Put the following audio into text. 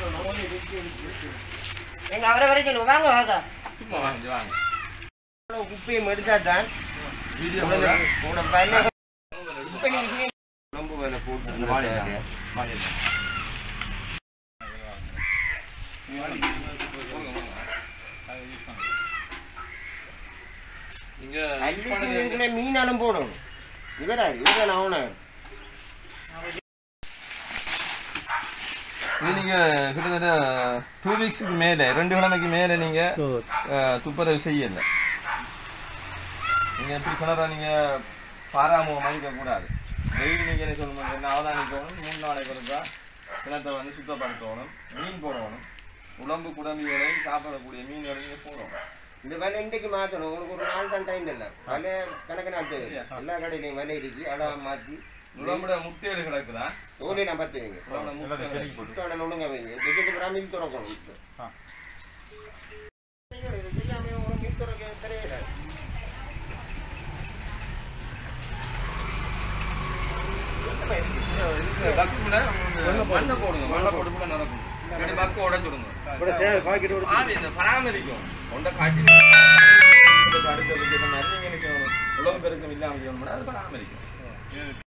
எங்க அவரை வரைக்கும் வாங்க வாங்க சும்மா வாங்க வாங்க குப்பையும் எடுத்தா தான் வீடியோ உங்களோட பையனை இப்ப நீங்க குழம்பு வேலை போட்டு வாழை இங்க யூஸ் பண்ணது இதுல மீனாலும் போடணும் இவராரு இவர அவனாரு இது நீங்க கிட்டத்தட்ட டூ வீக்ஸுக்கு மேலே ரெண்டு கிழமைக்கு மேலே நீங்க அஹ், துப்புரவு செய்யல நீங்க எப்படி கிணறா நீங்க பாராமுகம் மதிக்க கூடாது டெய்லி நீங்க என்ன சொல்லணும் என்ன அவதானிக்கணும் மூணு நாளைக்கு ஒருக்கா கிணத்தை வந்து சுத்தப்படுத்தணும் மீன் போடணும் உடம்பு குடம்பிகளையும் சாப்பிடக்கூடிய மீன்களை நீங்க போடணும் இந்த விலை இன்றைக்கு மாத்தணும் உங்களுக்கு ஒரு நாள் தான் டைம் இல்லை விலை கணக்கு நாள் தேவை எல்லா கடையிலையும் விலை இருக்கு அடம் மாற்றி உடம்புல முட்டைகள் கிடக்குதா தோலை நான் பத்து வைங்க உடம்புல முட்டைகள் சுத்தோட ஒழுங்க வைங்க வெஜிக்கு பூரா மீன் திறக்கணும் இப்போ இது தெரியாம உங்களுக்கு மீன் திறக்க தெரியல பக்குல மண்ணை போடுங்க மண்ணை போட்டு கூட நடக்கும் இல்லாட்டி பக்கு உடைச்சு விடுங்க ஆவி இந்த பராமரிக்கும் கொண்ட காட்டி அடுத்த மாதிரி நீங்க உலகம் பெருக்கம் இல்லாமல் அது பராமரிக்கும்